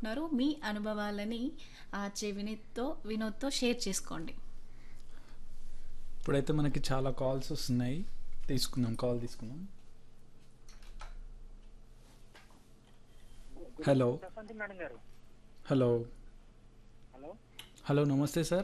అనుకుంటున్నారో మీ అనుభవాలని RJ వినీత్తో వినోద్తో share చేసుకోండి ఇప్పుడైతే మనకి చాలా కాల్స్ వస్తున్నాయి తీసుకుందాం కాల్ తీసుకుందాం హలో ప్రశాంతి మేడం గారు హలో హలో హలో నమస్తే సార్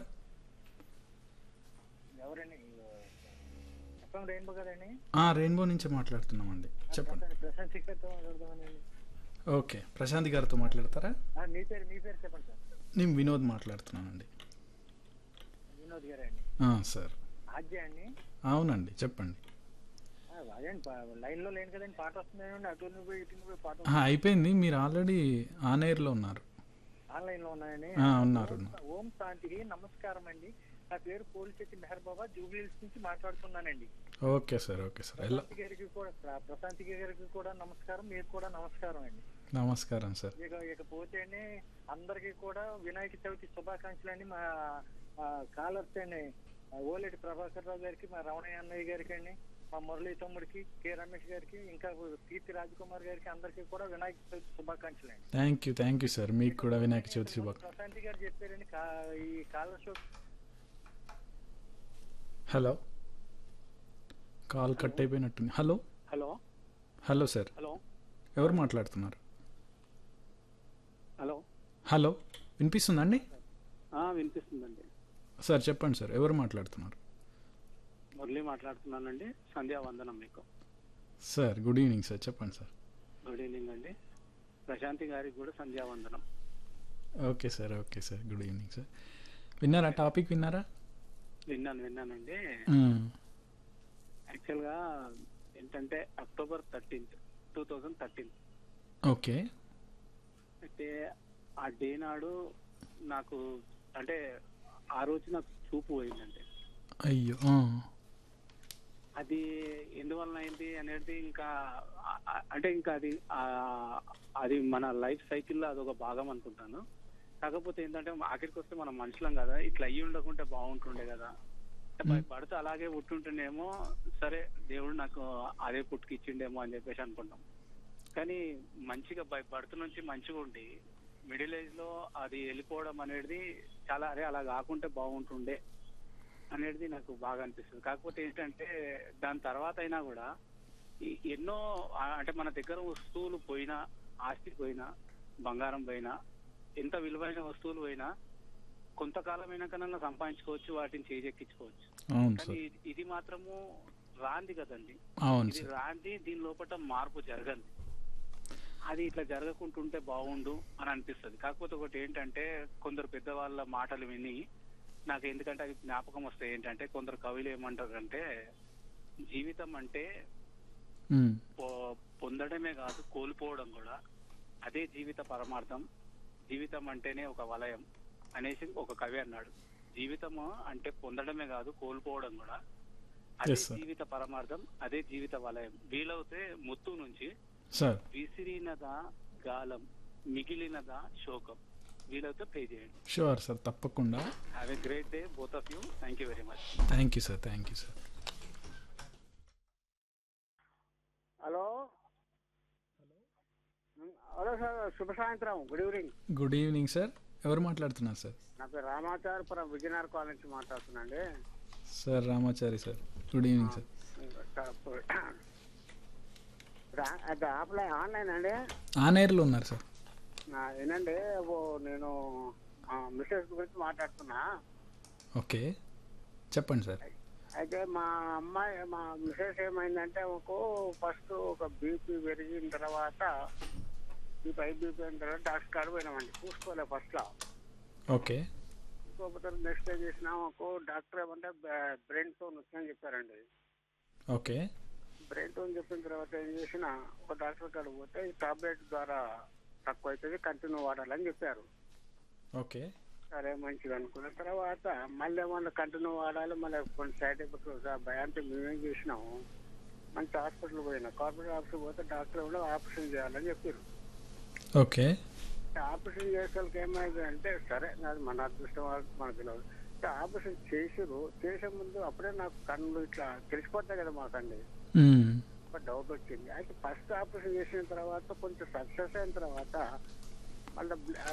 ఎవరండి చెప్పండి రెయిన్బో కదండి ఆ, రెయిన్బో నుంచి మాట్లాడుతున్నామండి చెప్పండి ప్రశాంత్ ప్రశాంత్ శిఖర్తో మాట్లాడదామని ఓకే ప్రశాంత్ గారితో మాట్లాడతారా ఆ, మీ పేరు మీ పేరు చెప్పండి సార్ నేను వినోద్ మాట్లాడుతున్నానండి వినోద్ గారే అండి ఆ, సార్ ఆద్య అండి అవునండి చెప్పండి ఆ, అదేండి పా- లైన్లో లేను కదండి పాట వస్తుందండి అటు నువ్వు పోయి ఇటు నువ్వు పోయి పాట ఆ, అయిపోయింది మీరు ఆల్రెడీ ఆన్ ఎయిర్లో ఉన్నారు ఆన్లైన్లో ఉన్నాయండి ఆ, ఉన్నారు ఉన్నారు ఓం శాంతికి నమస్కారం అండి నా పేరు పోలిచెట్టి మెహర్ బాబా జూబ్లీహిల్స్ నుంచి మాట్లాడుతున్నానండి ఓకే సార్ ఓకే సార్ ఎలా ప్రశాంతి గారికి కూడా ప్ర- ప్రశాంతి గారికి కూడా నమస్కారం మీకు కూడా నమస్కారం అండి నమస్కారం సార్ ఇక ఇకపోతే అండి అందరికీ కూడా వినాయక చవితి శుభాకాంక్షలు అండి మా కాలర్స్ అండి ఆ, ఓలేటి ప్రభాకర్ రావు గారికి మా రమణయ్య అన్నయ్య గారికి అండి మా మురళీ తమ్ముడికి కె రమేష్ గారికి ఇంకా కీర్తి రాజకుమార్ గారికి అందరికీ కూడా వినాయక చవితి శుభాకాంక్షలు అండి thank you thank you sir మీకు కూడా వినాయక చవితి శుభాకాంక్షలు ప్రశాంతి గారు చెప్పారండి కా- ఈ caller show hello call cut అయిపోయినట్టుంది hello hello hello sir hello ఎవరు మాట్లాడుతున్నారు హలో హలో వినిపిస్తుందండి వినిపిస్తుందండి సార్ చెప్పండి సార్ ఎవరు మాట్లాడుతున్నారు మురళి మాట్లాడుతున్నానండి సంధ్యావందనం మీకు సార్ గుడ్ ఈవినింగ్ సార్ చెప్పండి సార్ గుడ్ ఈవినింగ్ అండి ప్రశాంతి గారికి కూడా సంధ్యావందనం okay sir okay sir good evening sir విన్నారా టాపిక్ విన్నారా విన్నాను విన్నానండి మ్మ్. యాక్చువల్గా ఏంటంటే October thirteenth two thousand thirteen okay అయితే ఆ డే నాడు నాకు అంటే ఆ రోజు నాకు చూపు పోయిందండి అయ్యో ఆ. అది ఎందువలన అయింది అనేది ఇంకా ఆ- ఆ- అంటే ఇంకా అది ఆ- అది మన లైఫ్ సైకిల్లో అదొక భాగం అనుకుంటాను కాకపోతే ఏంటంటే ఆఖరికి వస్తే మనం మనుషులం కదా ఇట్లా అయ్యి ఉండకుంటే బాగుంటుండే కదా అంటే భయ- పడితే అలాగే పుట్టుంటేనేమో సరే దేవుడు నాకు అదే పుట్టుకిచ్చిండేమో అని చెప్పేసి అనుకుంటాం కానీ మంచిగా భయ బర్త్ నుంచి మంచిగా ఉండి మిడిల్ ఏజ్ లో అది వెళ్ళిపోవడం అనేది చాలా అరే అలా కాకుంటే బాగుంటుండే అనేది నాకు బాగా అనిపిస్తుంది కాకపోతే ఏంటంటే దాని తర్వాత అయినా కూడా ఈ- ఎన్నో ఆ, అంటే మన దగ్గర వస్తువులు పోయినా ఆస్తి పోయినా బంగారం పోయినా ఎంత విలువైన వస్తువులు పోయినా కొంతకాలం అయినాకన్నా సంపాదించుకోవచ్చు వాటిని చేజెక్కించుకోవచ్చు అవును కానీ సార్ ఇది- ఇది మాత్రము రాంది కదండి అవును ఇది సార్ రాంది దీని లోపల మార్పు జరగంది అది ఇట్లా జరగకుంటుంటే బాగుండు అని అనిపిస్తుంది కాకపోతే ఒకటి ఏంటంటే కొందరు పెద్దవాళ్ళ మాటలు విని నాకు ఎందుకంటే అది జ్ఞాపకం వస్తాయి ఏంటంటే కొందరు కవులు ఏమంటారంటే జీవితం అంటే మ్మ్. పొ- పొందడమే కాదు కోల్పోవడం కూడా అదే జీవిత పరమార్థం జీవితం అంటేనే ఒక వలయం అనేసి ఒక కవి అన్నాడు జీవితము అంటే పొందడమే కాదు కోల్పోవడం కూడా అదే Yes, sir. జీవిత పరమార్థం అదే జీవిత వలయం వీలవుతే ముత్తు నుంచి సార్ విసిరినదా గాలం మిగిలినదా శోకం వీలవుతే ప్లే చేయండి షూర్ సార్ తప్పకుండా have a great day both of you thank you very much thank you sir thank you sir hello hello sir శుభ సాయంత్రం good evening good evening sir ఎవరు మాట్లాడుతున్నారు సార్ నా పేరు రామాచారపురం విజయనగర్ కాలనీ నుంచి మాట్లాడుతున్నాండి sir Ramachari sir good evening sir రా- అది ఆఫ్లైన్ ఆన్లైన్ అండి ఆన్ ఎయిర్లో ఉన్నారు సార్ నా ఏనండి ఓ నేను మిస్సెస్ గురించి మాట్లాడుతున్నా ఓకే చెప్పండి సార్ అయితే మా అమ్మాయి మా మిస్సెస్ ఏమైందంటే ఒక ఫస్ట్ ఒక బీపీ పెరిగిన తర్వాత బీపీ హై బీపీ అయిన తర్వాత డాక్టర్ గారు పోయినామండి చూసుకోలే ఫస్ట్లో ఓకే ఇంకొకటి నెక్స్ట్ డే చేసినా ఒక డాక్టర్ ఏమంటే బ్రెయిన్ తో నొచ్చని చెప్పారండి ఓకే బ్రెయిన్ తో చెప్పిన తర్వాత ఏం చేసిన ఒక డాక్టర్ కాడ పోతే ఈ టాబ్లెట్ ద్వారా తక్కువ అవుతుంది కంటిన్యూ వాడాలని చెప్పారు ఓకే సరే మంచిది అనుకున్న తర్వాత మళ్ళీ ఏమన్నా కంటిన్యూ వాడాలి మళ్ళీ కొన్ని సైడ్ ఎఫెక్ట్స్ భయాంటే మేమేం చేసినాము మంచి హాస్పిటల్ పోయినా కార్పొరేట్ ఆఫీస్ పోతే డాక్టర్ కూడా ఆపరేషన్ చేయాలని చెప్పారు ఓకే ఆపరేషన్ చేసేకి ఏమైంది అంటే సరే నాది మన అదృష్టం వాళ్ళకి మనకు తెలియదు అంటే ఆపరేషన్ చేసిరు చేసే ముందు అప్పుడే నాకు కళ్ళు ఇట్లా తెలిసిపోతాయి కదా మాకండి మ్మ్. ఒక డౌట్ వచ్చింది అయితే ఫస్ట్ ఆపరేషన్ చేసిన తర్వాత కొంచెం సక్సెస్ అయిన తర్వాత మళ్ళీ